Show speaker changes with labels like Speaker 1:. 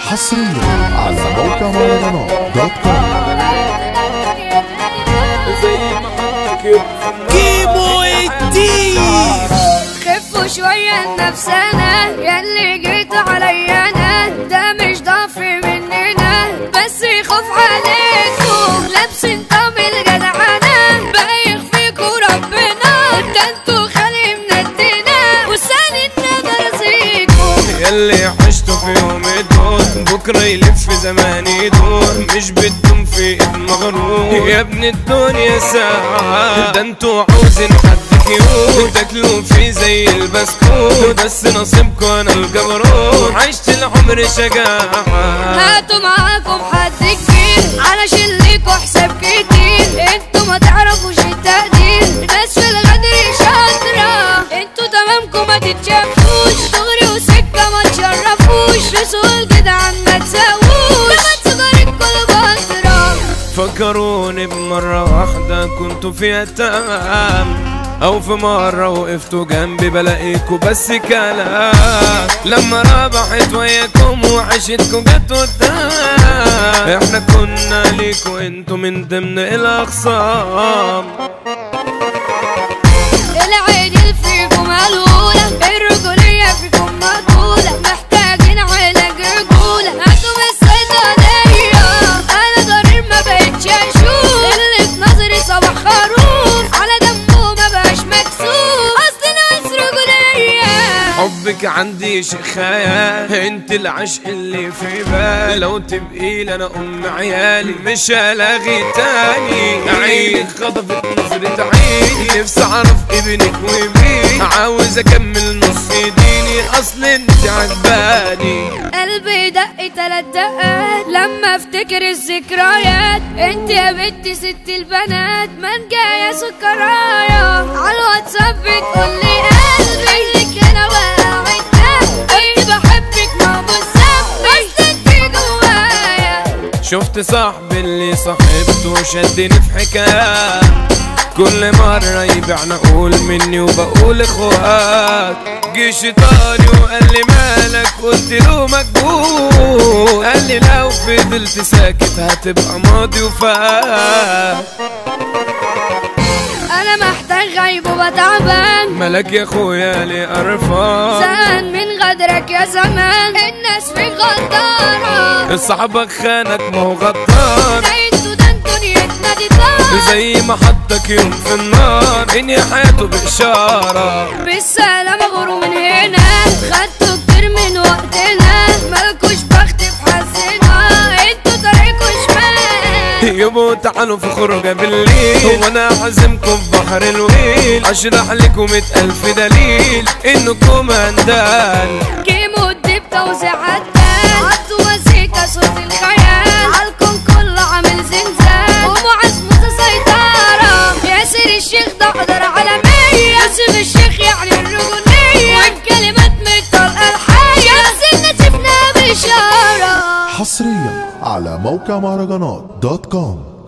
Speaker 1: حصريا على موقع مهرجانات دوت كوم
Speaker 2: زي ما حطك يبقى
Speaker 3: كيمو الدين
Speaker 4: خفوا شوية نفسنا ياللي جيت عليا انا ده مش ضعف مننا بس خوف عليكم لابسين طعم الجدعنة بايخ فيكوا ربنا ده انتوا خالي منتنا وسالنا برزيكم
Speaker 2: ياللي عشتوا في يوم الدور بكرة يلف زمان يدور مش بدهم في ايد مغرور يا ابن الدنيا ساعة ده انتوا عاوزين حد كيوت تاكلوا فيه زي البسكوت بس نصيبكوا انا الجبروت عشت العمر شجاعة
Speaker 4: هاتوا معاكم حد كبير علشان ليكوا حساب كتير انتوا ما تعرفوش التقدير ناس في الغدر شاطرة انتوا تمامكم ما تتشافوش دغري وسكة ما تشرفوش رسول جدعان ما تساووش لما تصغر الكل بطرة
Speaker 2: فكروني بمرة واحدة كنتوا فيها تمام أو في مرة وقفتوا جنبي بلاقيكوا بس كلام لما ربحت وياكم وعشتكوا جت قدام احنا كنا ليكوا انتوا من ضمن الأخصام
Speaker 4: العين اللي فيكم ملولة الرجولية فيكم مقبولة محتاجين علاج رجولة هاتوا من الصيدلية أنا ضرير ما بقتش أشوف اللي في نظري صباح خروف على دمه ما بقاش مكسوف أصل ناس رجولية
Speaker 2: حبك عندي شيء خيال انت العشق اللي في بالي لو تبقي لي انا ام عيالي مش هلاغي تاني عينك خطفت نظرة عيني نفسي اعرف ابنك ومين عاوز اكمل نص ديني اصل انت عجباني
Speaker 4: قلبي دق تلات دقات لما افتكر الذكريات انت يا بنتي ست البنات من جاية سكرايا على الواتساب بتقولي قلبي لك انا واعد انت بحبك ما بسمي اصل انت جوايا
Speaker 2: شفت صاحبي اللي صاحبته شدني في حكاية كل مرة يبيعنا اقول مني وبقول اخوات جه شيطاني وقال لي مالك قلت له مجبور قال لي لو فضلت ساكت هتبقى ماضي وفات
Speaker 4: انا محتاج غيب وبتعبان
Speaker 2: مالك يا اخويا ليه قرفان
Speaker 4: زهقان من غدرك يا زمان الناس فيك غدارة
Speaker 2: صاحبك خانك ما هو غدار
Speaker 4: انتوا ده انتوا نيتنا دي طار
Speaker 2: زي ما حطك يوم في النار اني حياته بإشارة
Speaker 4: بالسلامة غوروا من هنا خدتوا كتير من وقتنا مالكوش بخت في حظنا انتوا طريقكوا شمال
Speaker 2: يبقوا تعالوا في خروجة بالليل وانا عازمكم في بحر الويل اشرح لكم مئة الف دليل انكم هندال
Speaker 4: جيموا الدب توزيع عدال عطوا مزيكا صوت الخيال عالكم كله عامل زنزان ومعز متسيطرة ياسر الشيخ ده قدر عالمية ياسر الشيخ يعني الرجولية والكلمات من الطلقة الحية ياسرنا شفنا بإشارة
Speaker 1: حصريا على موقع مهرجانات دوت كوم